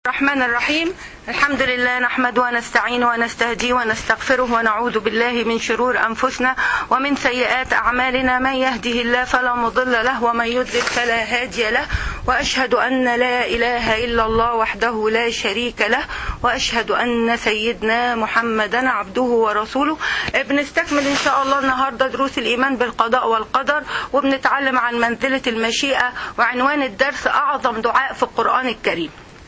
الرحمن الرحيم الحمد لله نحمد ونستعين ونستهدي ونستغفره ونعوذ بالله من شرور أنفسنا ومن سيئات أعمالنا من يهده الله فلا مضل له ومن يضلل فلا هادي له وأشهد أن لا إله إلا الله وحده لا شريك له وأشهد أن سيدنا محمدا عبده ورسوله بنستكمل إن شاء الله النهاردة دروس الإيمان بالقضاء والقدر وبنتعلم عن منزلة المشيئة وعنوان الدرس أعظم دعاء في القرآن الكريم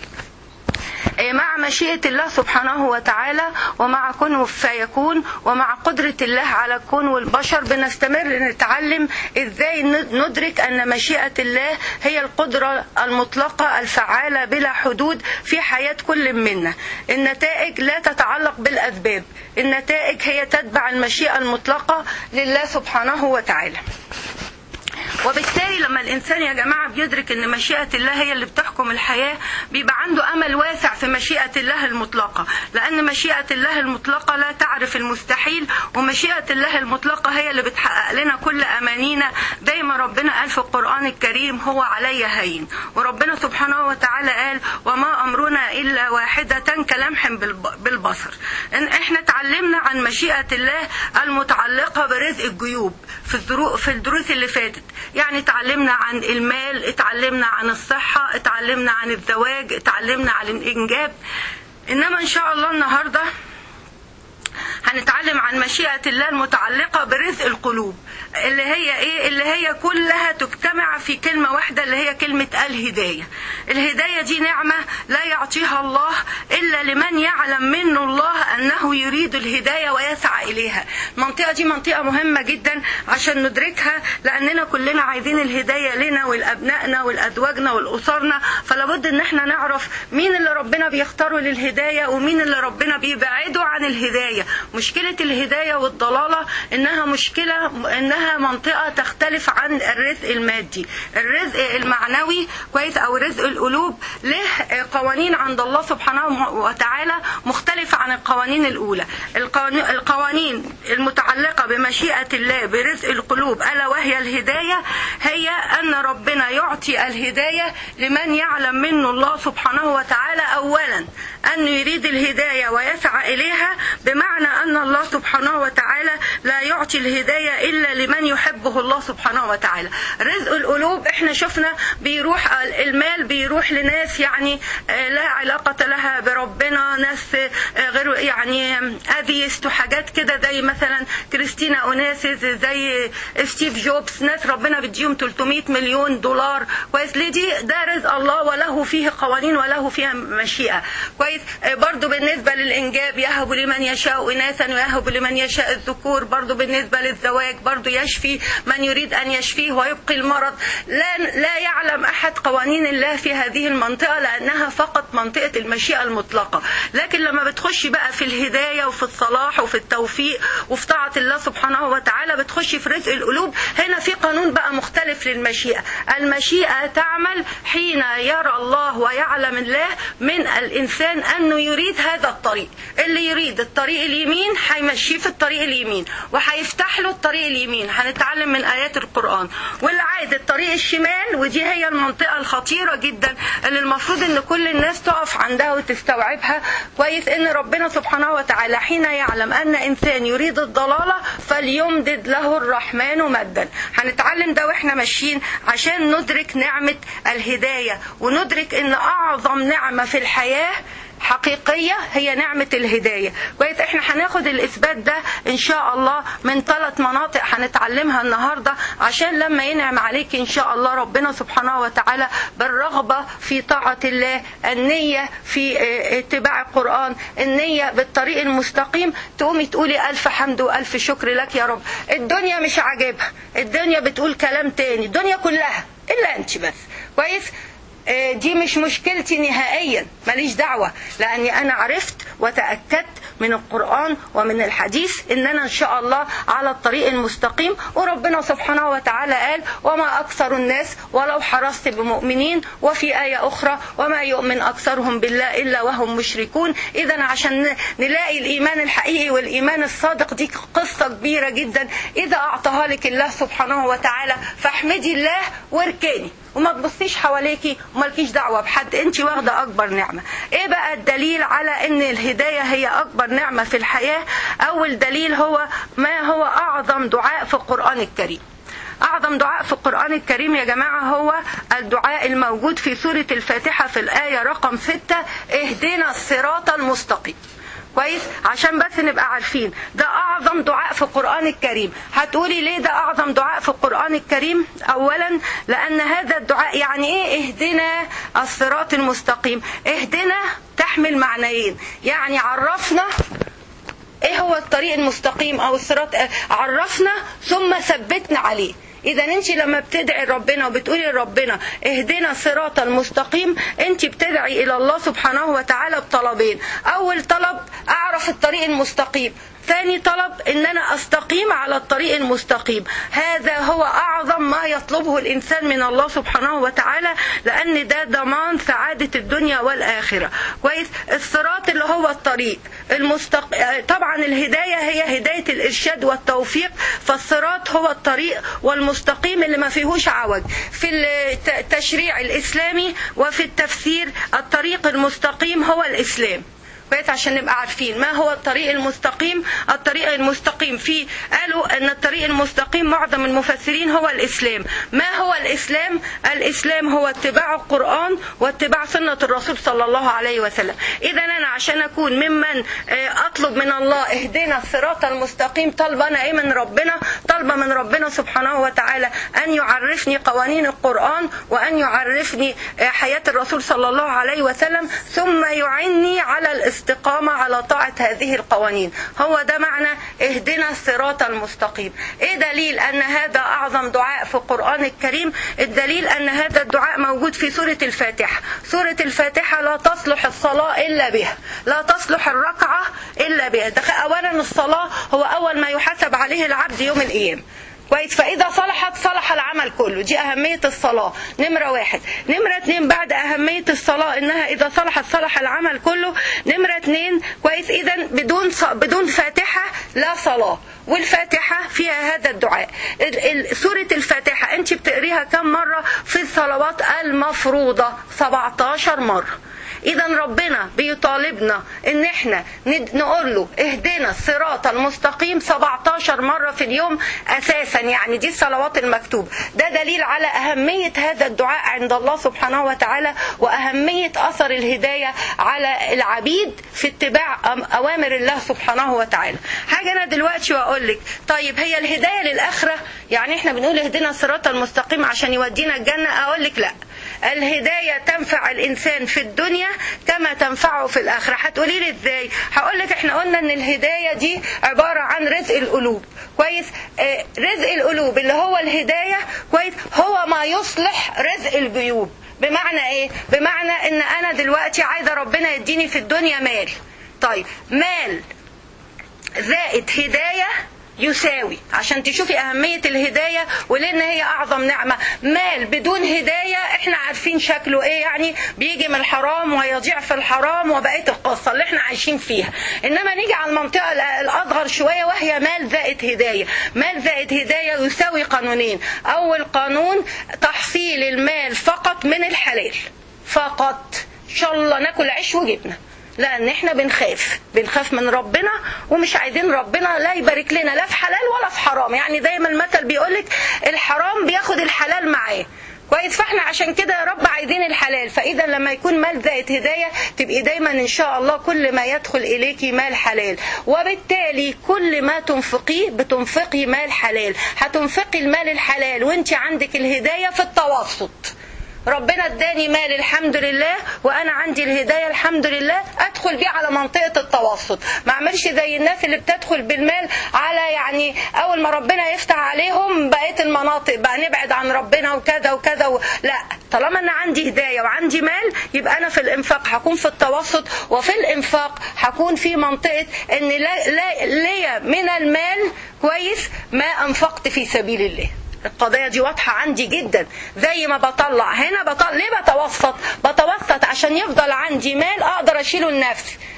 مع مشيئة الله سبحانه وتعالى ومع كن فيكون ومع قدرة الله على الكون والبشر بنستمر نتعلم ازاي ندرك ان مشيئة الله هي القدرة المطلقة الفعالة بلا حدود في حياة كل منا النتائج لا تتعلق بالاسباب النتائج هي تتبع المشيئة المطلقة لله سبحانه وتعالى وبالتالي لما الانسان يا جماعه بيدرك ان مشيئه الله هي اللي بتحكم الحياه بيبقى عنده امل واسع في مشيئه الله المطلقه لان مشيئه الله المطلقه لا تعرف المستحيل ومشيئه الله المطلقه هي اللي بتحقق لنا كل امانينا زي ما ربنا قال في القران الكريم هو علي هين وربنا سبحانه وتعالى قال وما امرنا الا واحده كلمح بالبصر إن احنا اتعلمنا عن مشيئه الله المتعلقه برزق الجيوب في الدروس في الدروس اللي فاتت يعني اتعلمنا عن المال اتعلمنا عن الصحة اتعلمنا عن الزواج اتعلمنا عن الإنجاب إنما إن شاء الله النهاردة هنتعلم عن مشيئة الله المتعلقة برزق القلوب اللي هي ايه اللي هي كلها تجتمع في كلمة واحدة اللي هي كلمة الهداية الهداية دي نعمة لا يعطيها الله إلا لمن يعلم منه الله أنه يريد الهداية ويسعى إليها المنطقة دي منطقة مهمة جدا عشان ندركها لأننا كلنا عايزين الهداية لنا ولأبنائنا ولأزواجنا ولأسرنا فلابد إن احنا نعرف مين اللي ربنا بيختاره للهداية ومين اللي ربنا بيبعده عن الهداية مشكلة الهداية والضلالة إنها مشكلة إنها منطقة تختلف عن الرزق المادي الرزق المعنوي كويس أو رزق القلوب له قوانين عند الله سبحانه وتعالى مختلفة عن القوانين الأولى القوانين المتعلقة بمشيئة الله برزق القلوب ألا وهي الهداية هي أن ربنا يعطي الهداية لمن يعلم منه الله سبحانه وتعالى أولا أنه يريد الهداية ويسعى إليها بمعنى أن الله سبحانه وتعالى لا يعطي الهداية إلا لمن يحبه الله سبحانه وتعالى رزق القلوب احنا شفنا بيروح المال بيروح لناس يعني لا علاقة لها بربنا ناس غير يعني أذيست وحاجات كده زي مثلا كريستينا أوناسيس زي ستيف جوبز ناس ربنا بيديهم 300 مليون دولار كويس ليه دي ده رزق الله وله فيه قوانين وله فيها مشيئة كويس برضو بالنسبة للإنجاب يهب لمن يشاء إناثا ويهب لمن يشاء الذكور برضو بالنسبة للزواج برضو يشفي من يريد أن يشفيه ويبقي المرض لا, لا يعلم أحد قوانين الله في هذه المنطقة لأنها فقط منطقة المشيئة المطلقة لكن لما بتخشي بقى في الهداية وفي الصلاح وفي التوفيق وفي طاعة الله سبحانه وتعالى بتخشي في رزق القلوب هنا في قانون بقى مختلف للمشيئة المشيئة تعمل حين يرى الله ويعلم الله من الإنسان أنه يريد هذا الطريق اللي يريد الطريق اليمين هيمشيه في الطريق اليمين وهيفتح له الطريق اليمين هنتعلم من آيات القرآن واللي عايز الطريق الشمال ودي هي المنطقة الخطيرة جدا اللي المفروض ان كل الناس تقف عندها وتستوعبها كويس ان ربنا سبحانه وتعالى حين يعلم ان انسان يريد الضلالة فليمدد له الرحمن مدا هنتعلم ده واحنا ماشيين عشان ندرك نعمة الهداية وندرك ان اعظم نعمة في الحياة حقيقية هي نعمة الهداية كويس احنا هناخد الاثبات ده ان شاء الله من ثلاث مناطق هنتعلمها النهاردة عشان لما ينعم عليك ان شاء الله ربنا سبحانه وتعالى بالرغبة في طاعة الله النية في اتباع القرآن النية بالطريق المستقيم تقومي تقولي الف حمد والف شكر لك يا رب الدنيا مش عاجبها الدنيا بتقول كلام تاني الدنيا كلها الا انت بس كويس دي مش مشكلتي نهائيا ماليش دعوة لأني أنا عرفت وتأكدت من القرآن ومن الحديث إن أنا إن شاء الله على الطريق المستقيم وربنا سبحانه وتعالى قال وما أكثر الناس ولو حرصت بمؤمنين وفي آية أخرى وما يؤمن أكثرهم بالله إلا وهم مشركون إذا عشان نلاقي الإيمان الحقيقي والإيمان الصادق دي قصة كبيرة جدا إذا أعطاها لك الله سبحانه وتعالى فاحمدي الله واركني وما تبصيش حواليكي ومالكيش دعوه بحد انت واخده اكبر نعمه ايه بقى الدليل على ان الهدايه هي اكبر نعمه في الحياه اول دليل هو ما هو اعظم دعاء في القران الكريم أعظم دعاء في القرآن الكريم يا جماعة هو الدعاء الموجود في سورة الفاتحة في الآية رقم 6 اهدنا الصراط المستقيم كويس عشان بس نبقى عارفين ده اعظم دعاء في القران الكريم هتقولي ليه ده اعظم دعاء في القران الكريم اولا لان هذا الدعاء يعني ايه اهدنا الصراط المستقيم اهدنا تحمل معنيين يعني عرفنا ايه هو الطريق المستقيم او الصراط عرفنا ثم ثبتنا عليه اذا انت لما بتدعي ربنا وبتقولي لربنا اهدنا الصراط المستقيم انت بتدعي الى الله سبحانه وتعالى بطلبين اول طلب اعرف الطريق المستقيم ثاني طلب ان انا استقيم على الطريق المستقيم هذا هو اعظم ما يطلبه الانسان من الله سبحانه وتعالى لان ده ضمان سعاده الدنيا والاخره كويس الصراط اللي هو الطريق المستق... طبعا الهدايه هي هدايه الارشاد والتوفيق فالصراط هو الطريق والمستقيم اللي ما فيهوش عوج في التشريع الاسلامي وفي التفسير الطريق المستقيم هو الاسلام كويس عشان نبقى عارفين ما هو الطريق المستقيم الطريق المستقيم فيه قالوا ان الطريق المستقيم معظم المفسرين هو الاسلام ما هو الاسلام الاسلام هو اتباع القران واتباع سنه الرسول صلى الله عليه وسلم اذا انا عشان اكون ممن اطلب من الله اهدنا الصراط المستقيم طالبه انا ايه من ربنا طالبه من ربنا سبحانه وتعالى ان يعرفني قوانين القران وان يعرفني حياه الرسول صلى الله عليه وسلم ثم يعني على الاستقامة على طاعة هذه القوانين هو ده معنى اهدنا الصراط المستقيم ايه دليل ان هذا اعظم دعاء في القرآن الكريم الدليل ان هذا الدعاء موجود في سورة الفاتحة سورة الفاتحة لا تصلح الصلاة الا بها لا تصلح الركعة الا بها اولا الصلاة هو اول ما يحاسب عليه العبد يوم القيامة كويس فإذا صلحت صلح العمل كله دي أهمية الصلاة نمرة واحد نمرة اتنين بعد أهمية الصلاة إنها إذا صلحت صلح العمل كله نمرة اتنين كويس إذا بدون بدون فاتحة لا صلاة والفاتحة فيها هذا الدعاء سورة الفاتحة أنت بتقريها كم مرة في الصلوات المفروضة 17 مرة اذا ربنا بيطالبنا ان احنا نقول له اهدنا الصراط المستقيم 17 مره في اليوم اساسا يعني دي الصلوات المكتوبه ده دليل على اهميه هذا الدعاء عند الله سبحانه وتعالى واهميه اثر الهدايه على العبيد في اتباع اوامر الله سبحانه وتعالى حاجه انا دلوقتي واقول لك طيب هي الهدايه للاخره يعني احنا بنقول اهدنا الصراط المستقيم عشان يودينا الجنه اقول لك لا الهداية تنفع الإنسان في الدنيا كما تنفعه في الآخرة هتقولي لي إزاي هقول لك إحنا قلنا إن الهداية دي عبارة عن رزق القلوب كويس آه رزق القلوب اللي هو الهداية كويس هو ما يصلح رزق الجيوب بمعنى إيه بمعنى إن أنا دلوقتي عايزة ربنا يديني في الدنيا مال طيب مال زائد هداية يساوي عشان تشوفي أهمية الهداية ولأن هي أعظم نعمة مال بدون هداية احنا عارفين شكله ايه يعني بيجي من الحرام ويضيع في الحرام وبقية القصة اللي احنا عايشين فيها إنما نيجي على المنطقة الأصغر شوية وهي مال زائد هداية مال زائد هداية يساوي قانونين أول قانون تحصيل المال فقط من الحلال فقط إن شاء الله ناكل عيش وجبنه لان احنا بنخاف بنخاف من ربنا ومش عايزين ربنا لا يبارك لنا لا في حلال ولا في حرام يعني دايما المثل بيقولك الحرام بياخد الحلال معاه كويس فاحنا عشان كده يا رب عايزين الحلال فاذا لما يكون مال زائد هدايه تبقي دايما ان شاء الله كل ما يدخل اليكي مال حلال وبالتالي كل ما تنفقيه بتنفقي مال حلال هتنفقي المال الحلال وانت عندك الهدايه في التوسط ربنا اداني مال الحمد لله وانا عندي الهدايه الحمد لله ادخل بيه على منطقه التوسط ما اعملش زي الناس اللي بتدخل بالمال على يعني اول ما ربنا يفتح عليهم بقيه المناطق بقى نبعد عن ربنا وكذا وكذا و... لا طالما انا عندي هدايه وعندي مال يبقى انا في الانفاق هكون في التوسط وفي الانفاق هكون في منطقه ان لا لا ليا من المال كويس ما انفقت في سبيل الله القضية دي واضحة عندي جدا زي ما بطلع هنا بطلع ليه بتوسط بتوسط عشان يفضل عندي مال اقدر اشيله لنفسي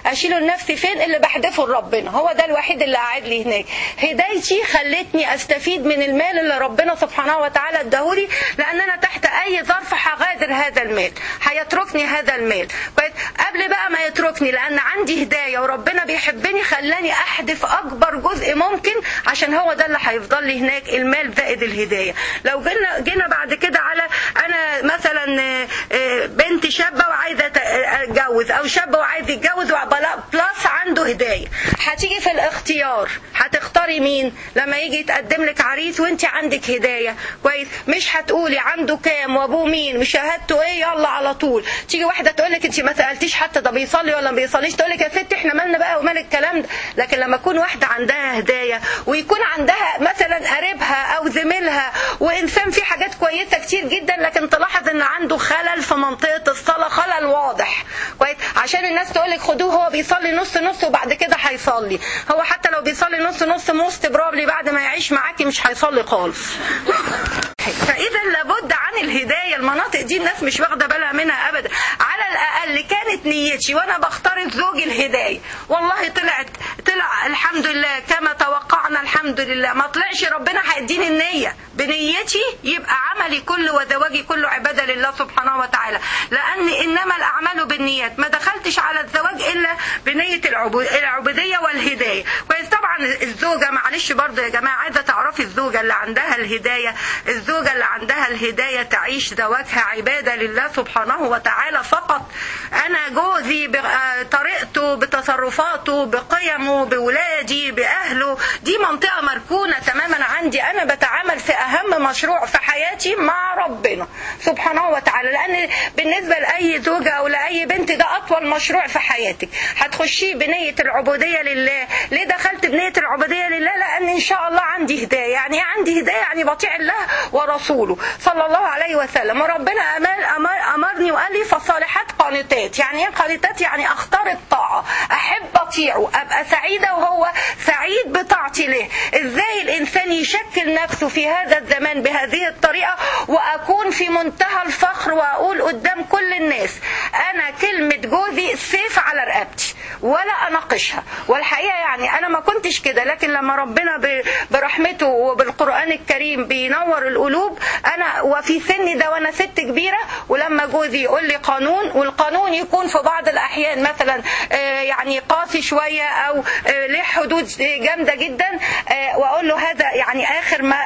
اشيله لنفسي فين اللي بحدفه لربنا هو ده الوحيد اللي قاعد لي هناك هدايتي خلتني استفيد من المال اللي ربنا سبحانه وتعالى اداهولي لان انا تحت اي ظرف هغادر هذا المال هيتركني هذا المال قبل بقى ما يتركني لان عندي هدايه وربنا بيحبني خلاني احدف اكبر جزء ممكن عشان هو ده اللي هيفضل لي هناك المال زائد الهدايه لو جينا جينا بعد كده على انا مثلا بنت شابه وعايزه اتجوز او شاب وعايز يتجوز بلس عنده هدايه هتيجي في الاختيار هتختاري مين لما يجي يتقدم لك عريس وانت عندك هدايه كويس مش هتقولي عنده كام وابوه مين وشهادته ايه يلا على طول تيجي واحده تقول لك انت ما سالتيش حتى ده بيصلي ولا ما بيصليش تقول لك يا ست احنا مالنا بقى ومال الكلام ده لكن لما تكون واحده عندها هدايه ويكون عندها مثلا قريبها او زميلها وانسان فيه حاجات كويسه كتير جدا لكن تلاحظ ان عنده خلل في منطقه الصلاه خلل واضح كويس عشان الناس تقول لك خدوه هو بيصلي نص نص وبعد كده هيصلي هو حتى لو بيصلي نص نص موست بروبلي بعد ما يعيش معاكي مش هيصلي خالص فاذا لابد عن الهدايه المناطق دي الناس مش واخده بالها منها ابدا على الاقل كانت نيتي وانا بختار الزوج الهدايه والله طلعت طلع الحمد لله كما توقعنا الحمد لله ما طلعش ربنا هيديني النيه بنيتي يبقى عملي كله وزواجي كله عباده لله سبحانه وتعالى لان انما الاعمال بالنيات ما دخلتش على الزواج الا بنيه العبوديه والهدايه كويس طبعا الزوجه معلش برضه يا جماعه عايزه تعرفي الزوجه اللي عندها الهدايه الزوجه اللي عندها الهدايه تعيش زواجها عباده لله سبحانه وتعالى فقط انا جوزي بطريقته بتصرفاته بقيمه بولادي باهله دي منطقه مركونه تماما عندي انا بتعامل في اهم مشروع في حياتي مع ربنا سبحانه وتعالى لان بالنسبه لاي زوجه او لاي بنت ده اطول مشروع في حياتك هتخشيه بنيه العبوديه لله ليه دخلت بنيه العبوديه لله لان ان شاء الله عندي هدايه يعني عندي هدايه يعني بطيع الله ورسوله صلى الله عليه وسلم وربنا أمر أمر أمرني وقال لي فالصالحات قانتات يعني ايه قانتات يعني اختار الطاعة احب اطيعه ابقى سعيدة وهو سعيد بطاعتي له ازاي الانسان يشكل نفسه في هذا الزمان بهذه الطريقة واكون في منتهى الفخر واقول قدام كل الناس انا كلمة جوزي سيف على رقبتي ولا اناقشها والحقيقة يعني انا ما كنتش كده لكن لما ربنا برحمته وبالقرآن الكريم بينور القلوب انا وفي سني ده وانا ست كبيرة ولما جوزي يقول لي قانون والقانون يكون في بعض الاحيان مثلا يعني قاسي شوية او له حدود جامدة جدا واقول له هذا يعني اخر ما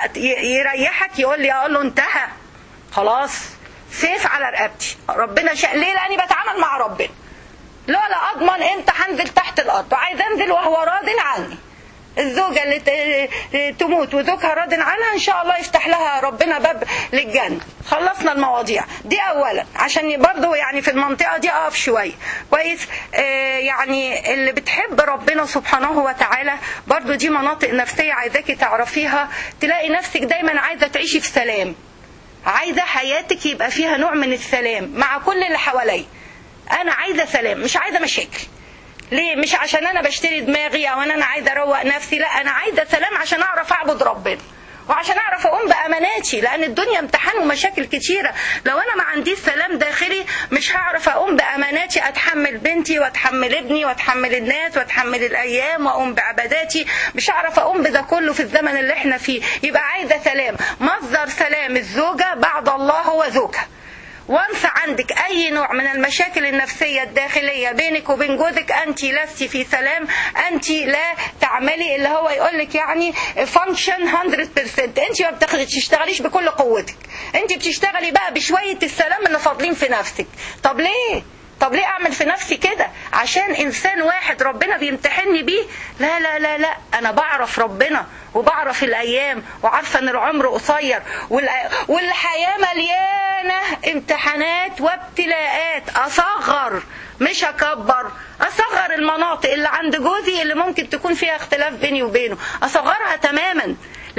يريحك يقول لي اقول له انتهى خلاص سيف على رقبتي ربنا شاء ليه لاني بتعامل مع ربنا لا لا اضمن امتى هنزل تحت الارض وعايز انزل وهو راض عني الزوجة اللي تموت وزوجها راض عنها ان شاء الله يفتح لها ربنا باب للجنة خلصنا المواضيع دي اولا عشان برضو يعني في المنطقة دي اقف شوية كويس آه يعني اللي بتحب ربنا سبحانه وتعالى برضو دي مناطق نفسية عايزاكي تعرفيها تلاقي نفسك دايما عايزة تعيشي في سلام عايزة حياتك يبقى فيها نوع من السلام مع كل اللي حواليا انا عايزة سلام مش عايزة مشاكل ليه مش عشان انا بشتري دماغي او انا عايزه اروق نفسي لا انا عايزه سلام عشان اعرف اعبد ربنا وعشان اعرف اقوم باماناتي لان الدنيا امتحان ومشاكل كتيره لو انا ما عنديش سلام داخلي مش هعرف اقوم باماناتي اتحمل بنتي واتحمل ابني واتحمل الناس واتحمل الايام واقوم بعباداتي مش هعرف اقوم بده كله في الزمن اللي احنا فيه يبقى عايزه سلام مصدر سلام الزوجه بعد الله هو زوجها وانس عندك اي نوع من المشاكل النفسية الداخلية بينك وبين جوزك انت لست في سلام انت لا تعملي اللي هو يقول لك يعني فانكشن 100% انت ما بتشتغليش بكل قوتك انت بتشتغلي بقى بشوية السلام اللي فاضلين في نفسك طب ليه طب ليه اعمل في نفسي كده عشان انسان واحد ربنا بيمتحني بيه لا لا لا لا انا بعرف ربنا وبعرف الايام وعارفه ان العمر قصير والحياه مليانه امتحانات وابتلاءات اصغر مش اكبر اصغر المناطق اللي عند جوزي اللي ممكن تكون فيها اختلاف بيني وبينه اصغرها تماما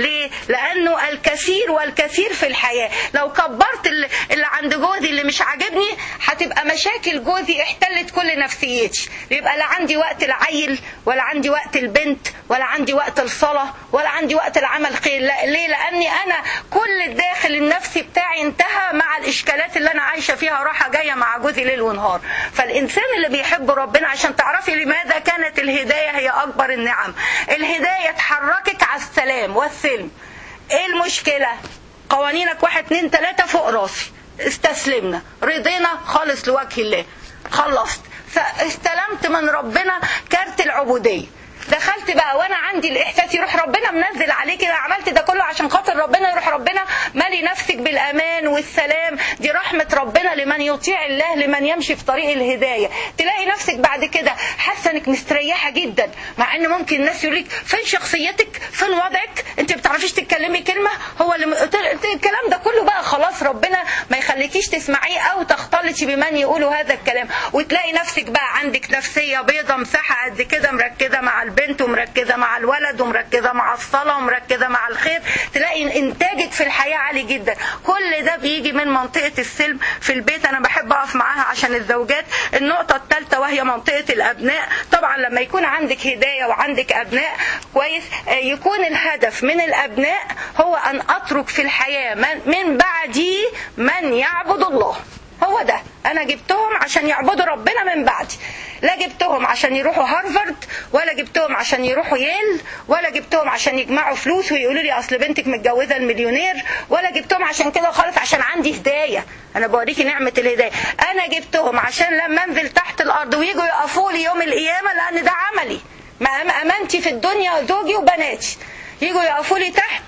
ليه لانه الكثير والكثير في الحياه لو كبرت اللي, اللي عند جوزي اللي مش عاجبني هتبقى مشاكل جوزي احتلت كل نفسيتي يبقى لا عندي وقت العيل ولا عندي وقت البنت ولا عندي وقت الصلاه ولا عندي وقت العمل خير لا ليه لاني انا كل الداخل النفسي بتاعي انتهى مع الاشكالات اللي انا عايشه فيها راحه جايه مع جوزي ليل ونهار فالانسان اللي بيحب ربنا عشان تعرفي لماذا كانت الهدايه هي اكبر النعم الهدايه تحركك على السلام والسلم ايه المشكله قوانينك واحد اتنين تلاته فوق راسي استسلمنا رضينا خالص لوجه الله خلصت استلمت من ربنا كارت العبوديه دخلت بقى وانا عندي الاحساس يروح ربنا منزل عليك انا عملت ده كله عشان خاطر ربنا يروح ربنا مالي نفسك بالامان والسلام دي رحمه ربنا لمن يطيع الله لمن يمشي في طريق الهدايه تلاقي نفسك بعد كده حاسه انك مستريحه جدا مع ان ممكن الناس يقول لك فين شخصيتك فين وضعك انت بتعرفيش تتكلمي كلمه هو اللي الكلام ده كله بقى خلاص ربنا ما يخليكيش تسمعيه او تختلطي بمن يقولوا هذا الكلام وتلاقي نفسك بقى عندك نفسيه بيضه مساحه قد كده مركزه مع البنت ومركزه مع الولد ومركزه مع الصلاه ومركزه مع الخير تلاقي انتاجك في الحياه عالي جدا كل ده بيجي من منطقه السلم في البيت انا بحب اقف معاها عشان الزوجات النقطه الثالثه وهي منطقه الابناء طبعا لما يكون عندك هدايه وعندك ابناء كويس يكون الهدف من الابناء هو ان اترك في الحياه من بعدي من يعبد الله هو ده انا جبتهم عشان يعبدوا ربنا من بعدي لا جبتهم عشان يروحوا هارفارد ولا جبتهم عشان يروحوا ييل ولا جبتهم عشان يجمعوا فلوس ويقولوا لي اصل بنتك متجوزه المليونير ولا جبتهم عشان كده خالص عشان عندي هدايه انا بوريكي نعمه الهدايه انا جبتهم عشان لما انزل تحت الارض ويجوا يقفوا لي يوم القيامه لان ده عملي امانتي في الدنيا زوجي وبناتي يجوا يقفوا لي تحت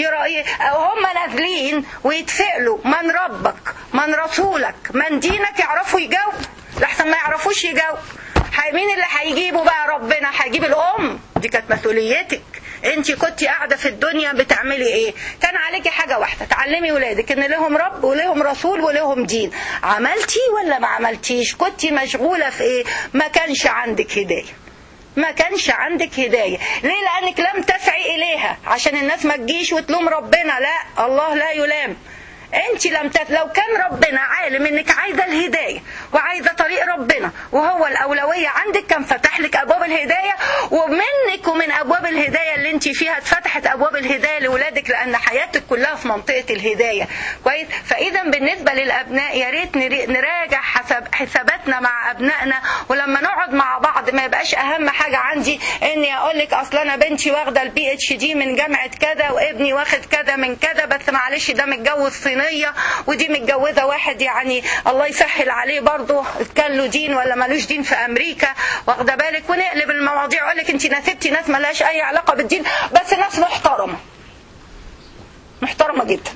هم نازلين ويتسألوا من ربك من رسولك من دينك يعرفوا يجاوبوا لحسن ما يعرفوش يجاوبوا مين اللي هيجيبه بقى ربنا هيجيب الام دي كانت مسؤوليتك انت كنت قاعده في الدنيا بتعملي ايه كان عليكي حاجه واحده تعلمي ولادك ان لهم رب ولهم رسول ولهم دين عملتي ولا ما عملتيش كنت مشغوله في ايه ما كانش عندك هدايه ما كانش عندك هداية ليه لأنك لم تسعي إليها عشان الناس ما تجيش وتلوم ربنا لا الله لا يلام انت لم تت... لو كان ربنا عالم انك عايزه الهدايه وعايزه طريق ربنا وهو الاولويه عندك كان فتح لك ابواب الهدايه ومنك ومن ابواب الهدايه اللي انت فيها اتفتحت ابواب الهدايه لاولادك لان حياتك كلها في منطقه الهدايه كويس فاذا بالنسبه للابناء يا ريت نراجع حساب حساباتنا مع ابنائنا ولما نقعد مع بعض ما يبقاش اهم حاجه عندي اني اقول لك اصل انا بنتي واخده البي اتش دي من جامعه كذا وابني واخد كذا من كذا بس معلش ده متجوز صينيه ودي متجوزه واحد يعني الله يسهل عليه برضه كان له دين ولا ملوش دين في امريكا واخده بالك ونقلب المواضيع اقول لك انت نسبتي ناس ملهاش اي علاقه بالدين بس ناس محترمه محترمه جدا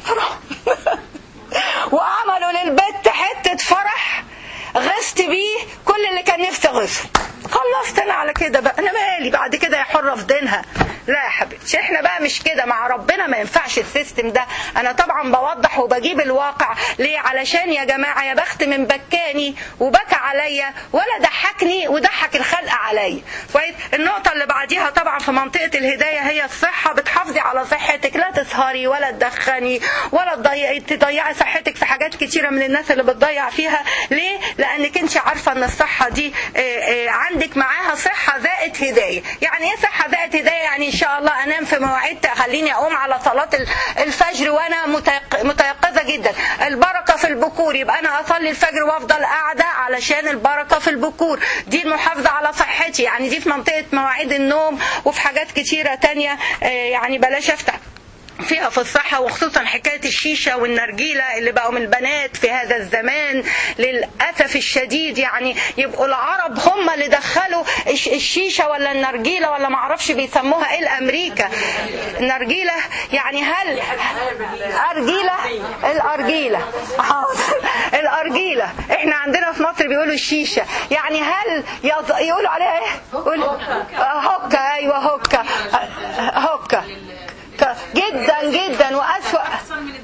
وعملوا للبت حته فرح غصت بيه كل اللي كان نفسي اغصه خلصت انا على كده بقى انا مالي بعد كده يا حره في دينها لا يا حبيبتي احنا بقى مش كده مع ربنا ما ينفعش السيستم ده انا طبعا بوضح وبجيب الواقع ليه علشان يا جماعه يا بخت من بكاني وبكى عليا ولا ضحكني وضحك الخلق عليا كويس النقطه اللي بعديها طبعا في منطقه الهدايه هي الصحه بتحافظي على صحتك لا تسهري ولا تدخني ولا تضيعي تضيعي صحتك في حاجات كتيره من الناس اللي بتضيع فيها ليه لانك انت عارفه ان الصحه دي عندك معاها صحه ذات هدايه يعني ايه صحه ذات هدايه يعني ان شاء الله انام في مواعيد تخليني اقوم على صلاه الفجر وانا متيقظه جدا البركه في البكور يبقى انا اصلي الفجر وافضل قاعده علشان البركه في البكور دي المحافظه على صحتي يعني دي في منطقه مواعيد النوم وفي حاجات كتيره تانية يعني بلاش افتح فيها في الصحة وخصوصا حكاية الشيشة والنرجيلة اللي بقوا من البنات في هذا الزمان للأسف الشديد يعني يبقوا العرب هم اللي دخلوا الشيشة ولا النرجيلة ولا معرفش بيسموها ايه الأمريكا النرجيلة يعني هل أرجيلة الأرجيلة الأرجيلة احنا عندنا في مصر بيقولوا الشيشة يعني هل يقولوا عليها ايه هوكا ايوه هوكا هوكا جدا جدا واسوأ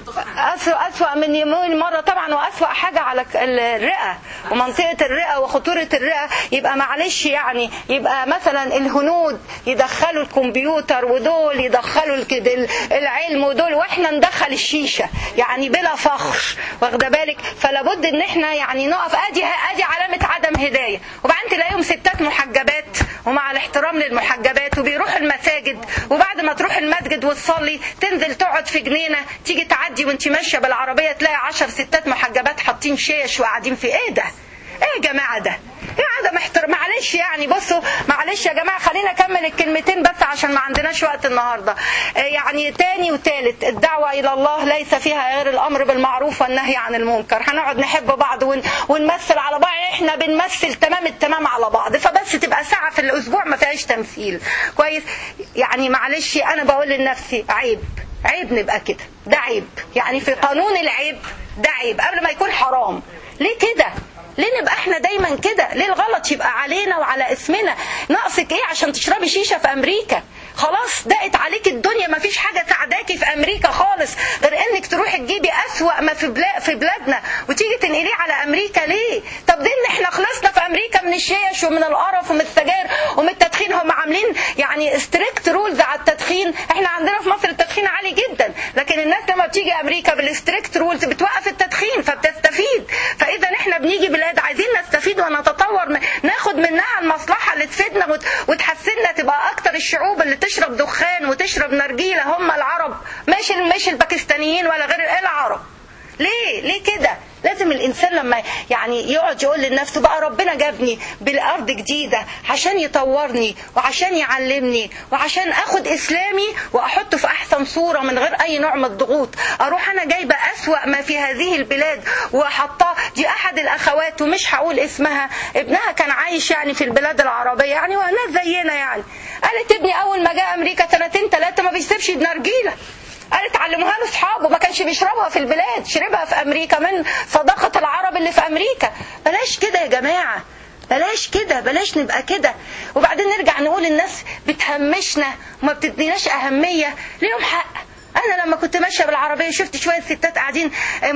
أسوأ, أسوأ من يومين مرة طبعا وأسوأ حاجة على ك- الرئة ومنطقة الرئة وخطورة الرئة يبقى معلش يعني يبقى مثلا الهنود يدخلوا الكمبيوتر ودول يدخلوا الكد- ال- العلم ودول واحنا ندخل الشيشة يعني بلا فخر واخده بالك فلابد ان احنا يعني نقف ادي ادي علامة عدم هداية وبعدين تلاقيهم ستات محجبات ومع الاحترام للمحجبات وبيروحوا المساجد وبعد ما تروح المسجد وتصلي تنزل تقعد في جنينة تيجي تعدي وانت ماشية بالعربية تلاقي عشر ستات محجبات حاطين شيش وقاعدين في ايه ده ايه يا جماعة ده ايه عدم احترام معلش يعني بصوا معلش يا جماعة خلينا اكمل الكلمتين بس عشان ما عندناش وقت النهاردة آه، يعني تاني وتالت الدعوة الى الله ليس فيها غير الامر بالمعروف والنهي عن المنكر هنقعد نحب بعض ون... ونمثل على بعض احنا بنمثل تمام التمام على بعض فبس تبقى ساعة في الاسبوع ما فيهاش تمثيل كويس يعني معلش انا بقول لنفسي عيب عيب نبقى كده ده عيب يعني في قانون العيب ده عيب قبل ما يكون حرام ليه كده ليه نبقى احنا دايما كده ليه الغلط يبقى علينا وعلى اسمنا ناقصك ايه عشان تشربي شيشة في امريكا خلاص ضاقت عليك الدنيا ما فيش حاجة سعداكي في امريكا خالص غير انك تروحي تجيبي اسوأ ما في, بلا في بلادنا وتيجي تنقليه على امريكا ليه طب دي ان احنا خلصنا في امريكا من الشيش ومن القرف ومن السجاير ومن التدخين هم عاملين يعني ستريكت رولز على التدخين احنا عندنا في مصر التدخين عالي جدا لكن الناس لما بتيجي امريكا بالستريكت رولز بتوقف التدخين فبتستفيد فاذا احنا بنيجي بلاد عايزين نستفيد ونتطور ناخد منها المصلحه اللي تفيدنا وت- وتحسننا تبقى اكتر الشعوب اللي تشرب دخان وتشرب نرجيله هم العرب مش مش الباكستانيين ولا غير العرب ليه ليه كده لازم الانسان لما يعني يقعد يقول لنفسه بقى ربنا جابني بالارض جديده عشان يطورني وعشان يعلمني وعشان اخد اسلامي واحطه في احسن صوره من غير اي نوع من الضغوط اروح انا جايبه اسوا ما في هذه البلاد واحطها دي احد الاخوات ومش هقول اسمها ابنها كان عايش يعني في البلاد العربيه يعني وناس زينا يعني قالت ابني اول ما جاء امريكا سنتين ثلاثه ما بيسيبش نرجيله قالت علموها له اصحابه ما كانش بيشربها في البلاد شربها في امريكا من صداقه العرب اللي في امريكا بلاش كده يا جماعه بلاش كده بلاش نبقى كده وبعدين نرجع نقول الناس بتهمشنا وما بتديناش اهميه ليهم حق انا لما كنت ماشيه بالعربيه شفت شويه ستات قاعدين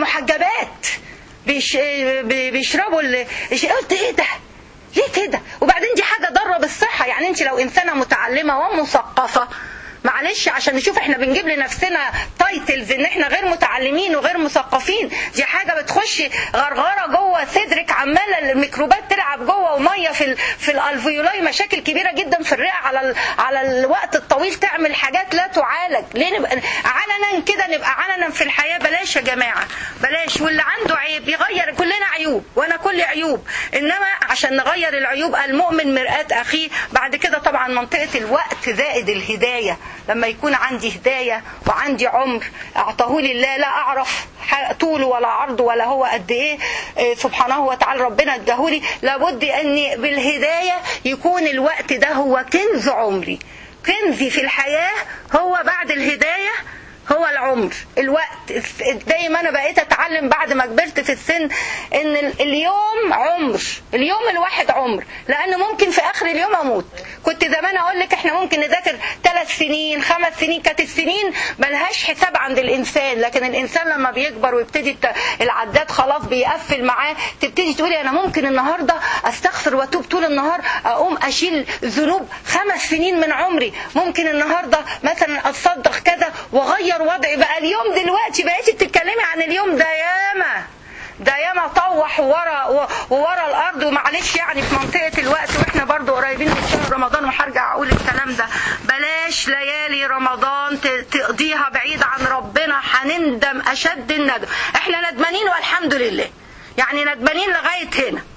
محجبات بيش بيشربوا ال- قلت ايه ده ليه كده وبعدين دي حاجه ضاره بالصحه يعني انت لو انسانه متعلمه ومثقفه معلش عشان نشوف احنا بنجيب لنفسنا تايتلز ان احنا غير متعلمين وغير مثقفين دي حاجه بتخش غرغره جوه صدرك عماله الميكروبات تلعب جوه وميه في ال في الالفيولاي مشاكل كبيره جدا في الرئه على ال على الوقت الطويل تعمل حاجات لا تعالج ليه نبقى علنا كده نبقى علنا في الحياه بلاش يا جماعه بلاش واللي عنده عيب يغير كلنا عيوب وانا كل عيوب انما عشان نغير العيوب المؤمن مرآة اخيه بعد كده طبعا منطقه الوقت زائد الهدايه لما يكون عندي هدايه وعندي عمر اعطاه لي الله لا اعرف ح- طوله ولا عرضه ولا هو قد ايه إيه سبحانه وتعالى ربنا اداهولي لابد اني بالهدايه يكون الوقت ده هو كنز عمري كنزي في الحياه هو بعد الهدايه هو العمر الوقت دايما انا بقيت اتعلم بعد ما كبرت في السن ان ال- اليوم عمر اليوم الواحد عمر لان ممكن في اخر اليوم اموت كنت زمان اقول لك احنا ممكن نذاكر ثلاث سنين خمس سنين كانت السنين ملهاش حساب عند الانسان لكن الانسان لما بيكبر ويبتدي الت- العداد خلاص بيقفل معاه تبتدي تقولي انا ممكن النهارده استغفر واتوب طول النهار اقوم اشيل ذنوب خمس سنين من عمري ممكن النهارده مثلا اتصدق كذا واغير وضعي بقى اليوم دلوقتي بقيتي بتتكلمي عن اليوم ده ياما ده ياما طوح ورا وورا الارض ومعلش يعني في منطقه الوقت واحنا برضو قريبين من شهر رمضان وهرجع اقول الكلام ده بلاش ليالي رمضان ت- تقضيها بعيد عن ربنا هنندم اشد الندم احنا ندمانين والحمد لله يعني ندمانين لغايه هنا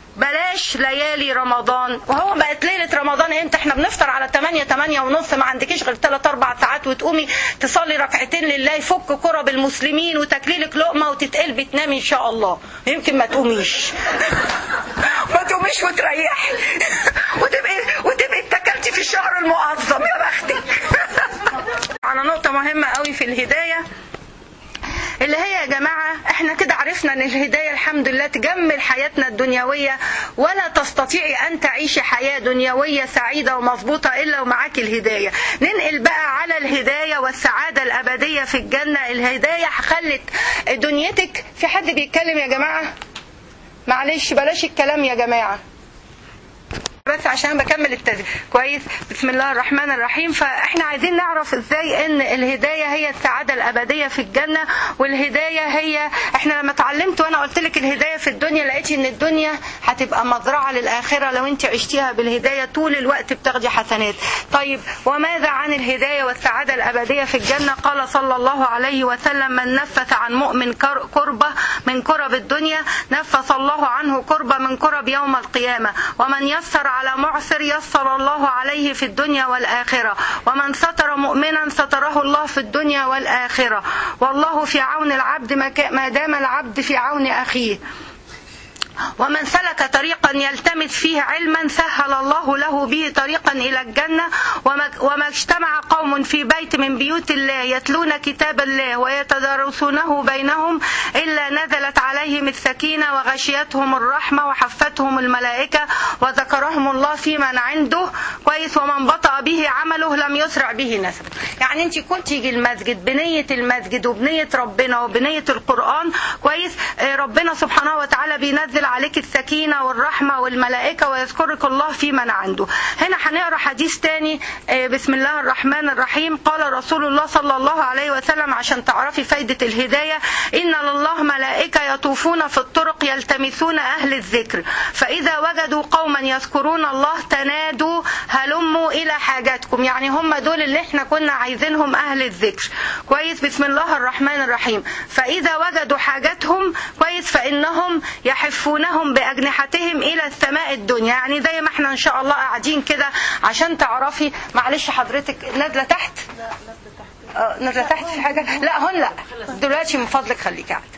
بلاش ليالي رمضان وهو بقت ليلة رمضان امتى احنا بنفطر على 8 8 ونص ما عندكيش غير 3 4 ساعات وتقومي تصلي ركعتين لله يفك كرب المسلمين وتاكليلك لقمة وتتقلبي تنامي ان شاء الله يمكن ما تقوميش ما تقوميش وتريحي وتبقي وتبقي اتكلتي في الشهر المعظم يا بختك على نقطة مهمة قوي في الهداية اللي هي يا جماعة احنا كده عرفنا عرفنا ان الهدايه الحمد لله تجمل حياتنا الدنيويه ولا تستطيعي ان تعيشي حياه دنيويه سعيده ومظبوطه الا ومعاك الهدايه ننقل بقى على الهدايه والسعاده الابديه في الجنه الهدايه خلت دنيتك في حد بيتكلم يا جماعه معلش بلاش الكلام يا جماعه بس عشان بكمل التسجيل كويس بسم الله الرحمن الرحيم فاحنا عايزين نعرف ازاي ان الهدايه هي السعاده الابديه في الجنه والهدايه هي احنا لما اتعلمت وانا قلت لك الهدايه في الدنيا لقيت ان الدنيا هتبقى مزرعه للاخره لو انت عشتيها بالهدايه طول الوقت بتاخدي حسنات طيب وماذا عن الهدايه والسعاده الابديه في الجنه قال صلى الله عليه وسلم من نفث عن مؤمن كربه من كرب الدنيا نفث الله عنه كربه من كرب يوم القيامه ومن يسر على معسر يسر الله عليه في الدنيا والآخرة ومن ستر مؤمنا ستره الله في الدنيا والآخرة والله في عون العبد ما دام العبد في عون أخيه ومن سلك طريقا يلتمس فيه علما سهل الله له به طريقا إلى الجنة وما, وما اجتمع قوم في بيت من بيوت الله يتلون كتاب الله ويتدارسونه بينهم إلا نزلت عليهم السكينة وغشيتهم الرحمة وحفتهم الملائكة وذكرهم الله في من عنده كويس ومن بطأ به عمله لم يسرع به نسبه يعني انت كنت تيجي المسجد بنية المسجد وبنية ربنا وبنية القرآن كويس ربنا سبحانه وتعالى بينزل عليك السكينة والرحمة والملائكة ويذكرك الله في من عنده هنا هنقرا حديث تاني بسم الله الرحمن الرحيم قال رسول الله صلى الله عليه وسلم عشان تعرفي فايدة الهداية إن لله ملائكة يطوفون في الطرق يلتمسون أهل الذكر فإذا وجدوا قوما يذكرون الله تنادوا هلموا إلى حاجاتكم يعني هم دول اللي احنا كنا عايزينهم أهل الذكر كويس بسم الله الرحمن الرحيم فإذا وجدوا حاجاتهم كويس فإنهم يحفونهم بأجنحتهم إلى السماء الدنيا يعني زي ما احنا إن شاء الله قاعدين كده عشان تعرفي معلش حضرتك نازلة تحت آه، نازلة تحت في حاجة لا هون لا دلوقتي من فضلك خليك قاعدة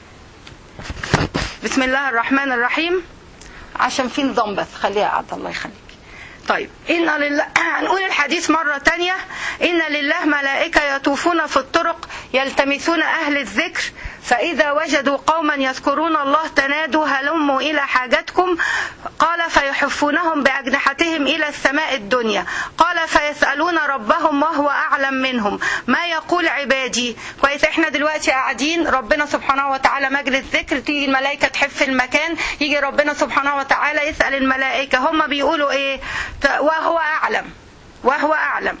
بسم الله الرحمن الرحيم عشان في نظام بس خليها قاعدة الله يخليك طيب إن لله هنقول الحديث مرة تانية إن لله ملائكة يطوفون في الطرق يلتمسون أهل الذكر فإذا وجدوا قوما يذكرون الله تنادوا هلموا إلى حاجتكم قال فيحفونهم بأجنحتهم إلى السماء الدنيا قال فيسألون ربهم وهو أعلم منهم ما يقول عبادي كويس احنا دلوقتي قاعدين ربنا سبحانه وتعالى مجلس ذكر تيجي الملائكة تحف المكان يجي ربنا سبحانه وتعالى يسأل الملائكة هم بيقولوا ايه وهو أعلم وهو أعلم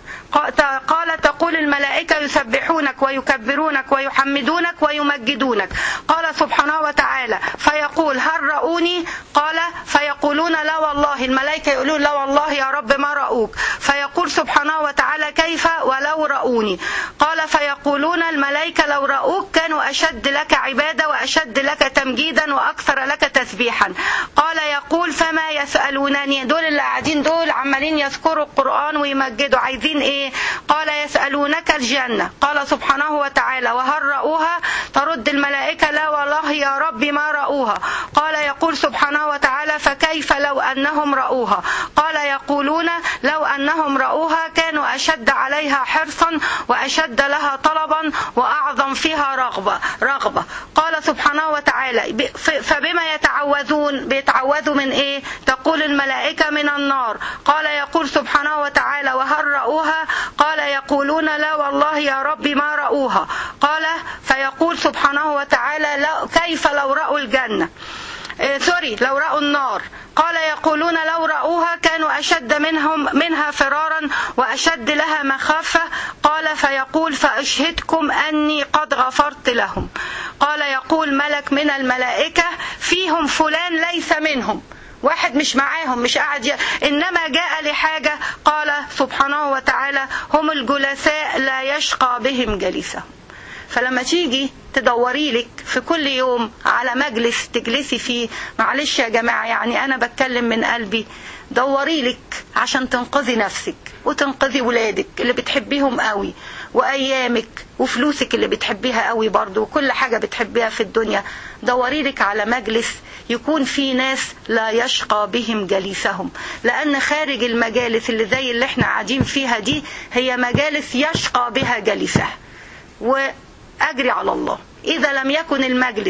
قال تقول الملائكة يسبحونك ويكبرونك ويحمدونك ويمجدونك قال سبحانه وتعالى فيقول هل رأوني قال فيقولون لا والله الملائكة يقولون لا والله يا رب ما رأوك فيقول سبحانه وتعالى كيف ولو رأوني قال فيقولون الملائكة لو رأوك كانوا أشد لك عبادة وأشد لك تمجيدا وأكثر لك تسبيحا قال يقول فما يسألونني دول اللي قاعدين دول عمالين يذكروا القرآن ويمجدوا عايزين ايه قال يسألونك الجنة قال سبحانه وتعالى وهل رأوها ترد الملائكة لا والله يا رب ما رأوها قال يقول سبحانه وتعالى فكيف لو أنهم رأوها قال يقولون لو أنهم رأوها كانوا أشد عليها حرصا وأشد لها طلبا وأعظم فيها رغبة رغبة قال سبحانه وتعالى فبما يتعوذون بيتعوذوا من ايه تقول الملائكة من النار قال يقول سبحانه وتعالى وهل رأوها قال يقولون لا والله يا رب ما رأوها قال فيقول سبحانه وتعالى لا كيف لو رأوا الجنة إيه سوري لو رأوا النار قال يقولون لو رأوها كانوا أشد منهم منها فرارا وأشد لها مخافة قال فيقول فأشهدكم أني قد غفرت لهم قال يقول ملك من الملائكة فيهم فلان ليس منهم واحد مش معاهم مش قاعد ي... انما جاء لحاجه قال سبحانه وتعالى هم الجلساء لا يشقى بهم جليسهم فلما تيجي تدوري لك في كل يوم على مجلس تجلسي فيه معلش يا جماعه يعني انا بتكلم من قلبي دوري لك عشان تنقذي نفسك وتنقذي ولادك اللي بتحبيهم قوي وايامك وفلوسك اللي بتحبيها قوي برضو وكل حاجه بتحبيها في الدنيا دوري لك على مجلس يكون في ناس لا يشقى بهم جليسهم لان خارج المجالس اللي زي اللي احنا قاعدين فيها دي هي مجالس يشقى بها جليسها واجري على الله إذا لم يكن المجلس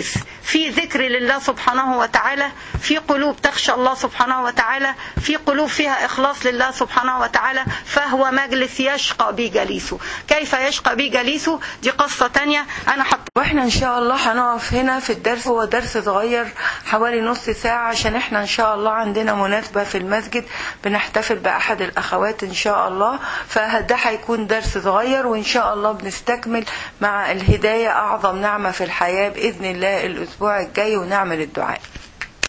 في ذكر لله سبحانه وتعالى في قلوب تخشى الله سبحانه وتعالى في قلوب فيها إخلاص لله سبحانه وتعالى فهو مجلس يشقى به جليسه كيف يشقى به جليسه دي قصة تانية أنا حط واحنا ان شاء الله هنقف هنا في الدرس هو درس صغير حوالي نص ساعة عشان احنا ان شاء الله عندنا مناسبة في المسجد بنحتفل بأحد الأخوات ان شاء الله فده هيكون درس صغير وان شاء الله بنستكمل مع الهداية أعظم نعمة في الحياة بإذن الله الأسبوع الجاي ونعمل الدعاء